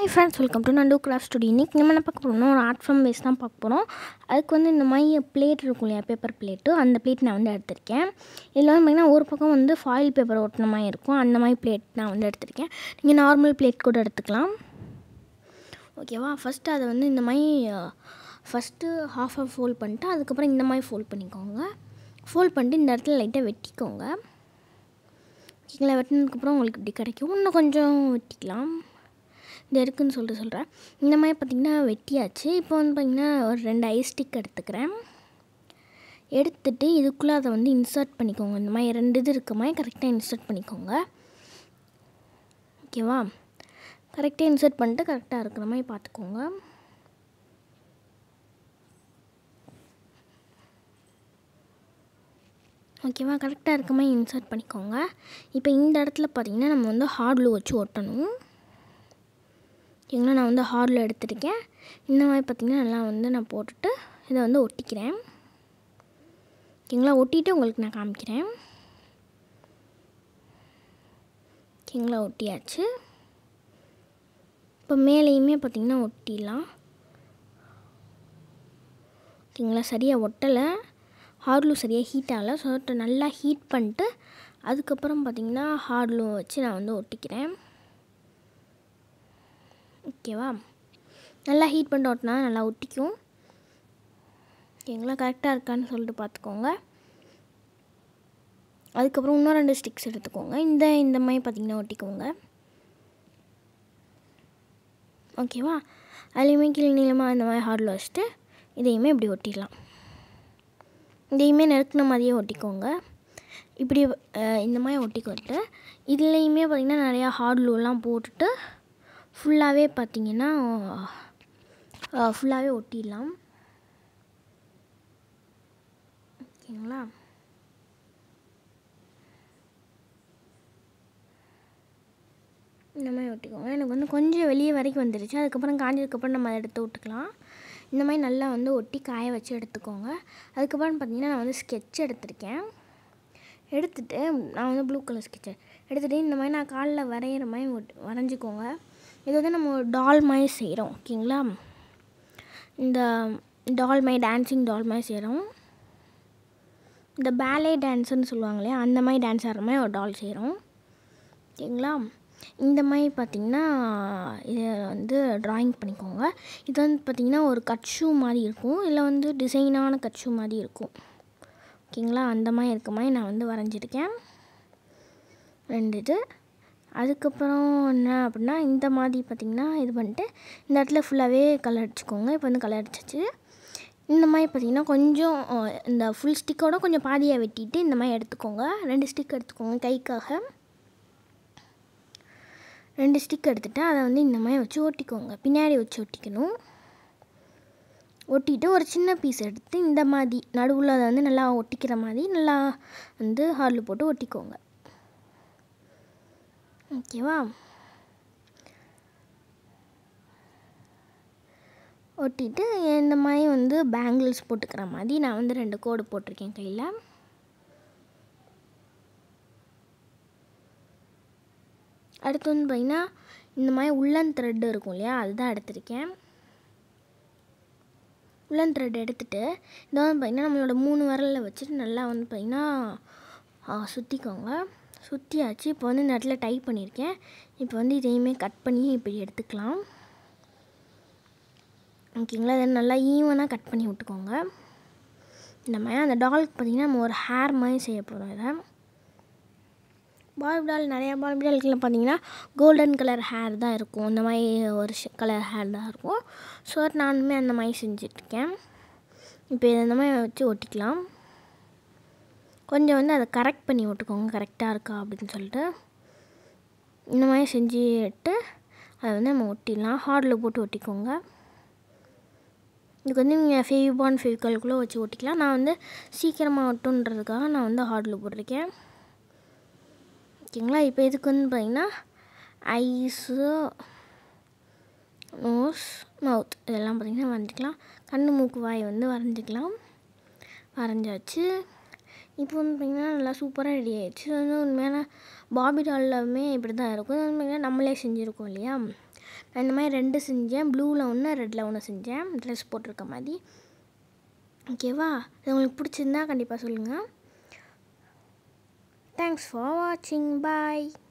hi friends welcome to Nandu craft studio இன்றைக்கி நம்ம என்ன பார்க்க போகிறோம்னா ஒரு ஆர்ட் ஃபார்ம் பேஸ் தான் பார்க்க போகிறோம் அதுக்கு வந்து இந்த மாதிரி பிளேட் இருக்கும் இல்லையா பேப்பர் பிளேட்டு அந்த பிளேட் நான் வந்து எடுத்திருக்கேன் இதில் வந்து பார்த்திங்கன்னா ஒரு பக்கம் வந்து ஃபாயில் பேப்பர் ஒட்டின மாதிரி இருக்கும் அந்த மாதிரி பிளேட் நான் வந்து எடுத்திருக்கேன் நீங்கள் நார்மல் பிளேட் கூட எடுத்துக்கலாம் ஓகேவா ஃபஸ்ட்டு அதை வந்து இந்த மாதிரி ஃபஸ்ட்டு ஹாஃப் ஆஃப் ஃபோல்ட் பண்ணிட்டு அதுக்கப்புறம் இந்த மாதிரி ஃபோல்ட் பண்ணிக்கோங்க ஃபோல்ட் பண்ணிட்டு இந்த இடத்துல லைட்டாக வெட்டிக்கோங்க ஓகேங்களா வெட்டினதுக்கப்புறம் உங்களுக்கு இப்படி கிடைக்கும் இன்னும் கொஞ்சம் வெட்டிக்கலாம் இது இருக்குன்னு சொல்லிட்டு சொல்கிறேன் இந்த மாதிரி பார்த்திங்கன்னா வெட்டியாச்சு இப்போ வந்து பார்த்திங்கன்னா ஒரு ரெண்டு ஐஸ் ஸ்டிக் எடுத்துக்கிறேன் எடுத்துட்டு இதுக்குள்ளே அதை வந்து இன்சர்ட் பண்ணிக்கோங்க இந்த மாதிரி ரெண்டு இது இருக்க மாதிரி கரெக்டாக இன்சர்ட் பண்ணிக்கோங்க ஓகேவா கரெக்டாக இன்சர்ட் பண்ணிட்டு கரெக்டாக இருக்கிற மாதிரி பார்த்துக்கோங்க ஓகேவா கரெக்டாக இருக்க மாதிரி இன்சர்ட் பண்ணிக்கோங்க இப்போ இந்த இடத்துல பார்த்திங்கன்னா நம்ம வந்து ஹார்ட்லூ வச்சு ஒட்டணும் ஓகேங்களா நான் வந்து ஹார்டில் எடுத்துருக்கேன் இந்த மாதிரி பார்த்திங்கன்னா நல்லா வந்து நான் போட்டுட்டு இதை வந்து ஒட்டிக்கிறேன் ஓகேங்களா ஒட்டிட்டு உங்களுக்கு நான் காமிக்கிறேன் ஓகேங்களா ஒட்டியாச்சு இப்போ மேலேயுமே பார்த்திங்கன்னா ஒட்டிடலாம் ஓகேங்களா சரியாக ஒட்டலை ஹார்ட்லூ சரியாக ஹீட் ஆகலை ஸோ நல்லா ஹீட் பண்ணிட்டு அதுக்கப்புறம் பார்த்திங்கன்னா ஹார்ட்லூ வச்சு நான் வந்து ஒட்டிக்கிறேன் ஓகேவா நல்லா ஹீட் பண்ணிட்டு ஓட்டினா நல்லா ஒட்டிக்கும் ஓகேங்களா கரெக்டாக இருக்கான்னு சொல்லிட்டு பார்த்துக்கோங்க அதுக்கப்புறம் இன்னும் ரெண்டு ஸ்டிக்ஸ் எடுத்துக்கோங்க இந்த இந்த மாதிரி பார்த்திங்கன்னா ஒட்டிக்கோங்க ஓகேவா அதுலேயுமே கீழே நீளமாக இந்த மாதிரி ஹார்டில் வச்சுட்டு இதையுமே இப்படி ஒட்டிடலாம் இதையுமே நெருக்கின மாதிரியே ஒட்டிக்கோங்க இப்படி இந்த மாதிரி ஒட்டிக்கிட்டு இதுலேயுமே பார்த்திங்கன்னா நிறையா ஹார்ட்லூலாம் போட்டுட்டு ஃபுல்லாகவே பார்த்திங்கன்னா ஃபுல்லாகவே ஒட்டிடலாம் ஓகேங்களா இந்த மாதிரி ஒட்டிக்கோங்க எனக்கு வந்து கொஞ்சம் வெளியே வரைக்கும் வந்துடுச்சு அதுக்கப்புறம் காஞ்சதுக்கப்புறம் நம்ம அதை எடுத்து விட்டுக்கலாம் இந்த மாதிரி நல்லா வந்து ஒட்டி காய வச்சு எடுத்துக்கோங்க அதுக்கப்புறம் பார்த்திங்கன்னா நான் வந்து ஸ்கெட்ச் எடுத்திருக்கேன் எடுத்துகிட்டு நான் வந்து ப்ளூ கலர் ஸ்கெட்சு எடுத்துகிட்டு இந்த மாதிரி நான் காலில் வரைகிற மாதிரி வரைஞ்சிக்கோங்க இது வந்து நம்ம ஒரு டால் மாதிரி செய்கிறோம் ஓகேங்களா இந்த டால் மாதிரி டான்ஸிங் டால் மாதிரி செய்கிறோம் இந்த பேலே டான்ஸுன்னு சொல்லுவாங்க இல்லையா அந்த மாதிரி டான்ஸ் ஆடுற மாதிரி ஒரு டால் செய்கிறோம் ஓகேங்களா இந்த மாதிரி பார்த்திங்கன்னா இதை வந்து ட்ராயிங் பண்ணிக்கோங்க இது வந்து பார்த்திங்கன்னா ஒரு கட் ஷூ மாதிரி இருக்கும் இல்லை வந்து டிசைனான கட் ஷூ மாதிரி இருக்கும் ஓகேங்களா அந்த மாதிரி இருக்க மாதிரி நான் வந்து வரைஞ்சிருக்கேன் ரெண்டு இது அதுக்கப்புறம் என்ன அப்படின்னா இந்த மாதிரி பார்த்திங்கன்னா இது பண்ணிட்டு இந்த இடத்துல ஃபுல்லாகவே கலர் அடிச்சுக்கோங்க இப்போ வந்து கலர் அடிச்சிச்சு இந்த மாதிரி பார்த்திங்கன்னா கொஞ்சம் இந்த ஃபுல் ஸ்டிக்கோட கொஞ்சம் பாதியாக வெட்டிட்டு இந்த மாதிரி எடுத்துக்கோங்க ரெண்டு ஸ்டிக் எடுத்துக்கோங்க கைக்காக ரெண்டு ஸ்டிக் எடுத்துகிட்டு அதை வந்து இந்த மாதிரி வச்சு ஒட்டிக்கோங்க பின்னாடி வச்சு ஒட்டிக்கணும் ஒட்டிட்டு ஒரு சின்ன பீஸ் எடுத்து இந்த மாதிரி நடுவில் அதை வந்து நல்லா ஒட்டிக்கிற மாதிரி நல்லா வந்து ஹாலில் போட்டு ஒட்டிக்கோங்க ஓகேவா ஒட்டிட்டு இந்த மாதிரி வந்து பேங்கிள்ஸ் போட்டுக்கிற மாதிரி நான் வந்து ரெண்டு கோடு போட்டிருக்கேன் கையில் அடுத்து வந்து பார்த்திங்கன்னா இந்த மாதிரி உள்ளன் த்ரெட்டு இருக்கும் இல்லையா அதுதான் எடுத்திருக்கேன் உள்ளன் த்ரெட் எடுத்துகிட்டு இதை வந்து பார்த்திங்கன்னா நம்மளோட மூணு விரலில் வச்சுட்டு நல்லா வந்து பார்த்திங்கன்னா சுற்றிக்கோங்க சுற்றியாச்சு இப்போ வந்து இந்த இடத்துல டைப் பண்ணியிருக்கேன் இப்போ வந்து இதையுமே கட் பண்ணி இப்படி எடுத்துக்கலாம் ஓகேங்களா இதை நல்லா ஈவனாக கட் பண்ணி விட்டுக்கோங்க இந்த மாதிரி அந்த டாலுக்கு பார்த்திங்கன்னா நம்ம ஒரு ஹேர் மாதிரி செய்ய போகிறோம் இதை பார்பி டால் நிறையா பார்பி டால்கில் பார்த்தீங்கன்னா கோல்டன் கலர் ஹேர் தான் இருக்கும் இந்த மாதிரி ஒரு கலர் ஹேர் தான் இருக்கும் ஸோ நானுமே அந்த மாதிரி செஞ்சிட்ருக்கேன் இப்போ இதை இந்த மாதிரி வச்சு ஒட்டிக்கலாம் கொஞ்சம் வந்து அதை கரெக்ட் பண்ணி விட்டுக்கோங்க கரெக்டாக இருக்கா அப்படின்னு சொல்லிட்டு இந்த மாதிரி செஞ்சுட்டு அதை வந்து நம்ம ஒட்டிடலாம் ஹார்டில் போட்டு ஒட்டிக்கோங்க இதுக்கு வந்து நீங்கள் ஃபேவிபான் ஃபேவிகால்குள்ளே வச்சு ஒட்டிக்கலாம் நான் வந்து சீக்கிரமாக ஒட்டுன்றதுக்காக நான் வந்து ஹார்டில் போட்டிருக்கேன் ஓகேங்களா இப்போ இதுக்கு வந்து பார்த்திங்கன்னா ஐஸு நோஸ் மவுத் இதெல்லாம் பார்த்திங்கன்னா வரைஞ்சிக்கலாம் கண் மூக்கு வாய் வந்து வரைஞ்சிக்கலாம் வரைஞ்சாச்சு இப்போ வந்து பார்த்திங்கன்னா நல்லா சூப்பராக ரெடி ஆயிடுச்சு இது வந்து உண்மையான பாபி டால்லாமே இப்படி தான் இருக்கும் அது வந்து நம்மளே செஞ்சுருக்கோம் இல்லையா நான் இந்த மாதிரி ரெண்டு செஞ்சேன் ப்ளூவில் ஒன்று ரெட்டில் ஒன்று செஞ்சேன் ட்ரெஸ் போட்டிருக்க மாதிரி ஓகேவா இது உங்களுக்கு பிடிச்சிருந்தா கண்டிப்பாக சொல்லுங்கள் தேங்க்ஸ் ஃபார் வாட்சிங் பாய்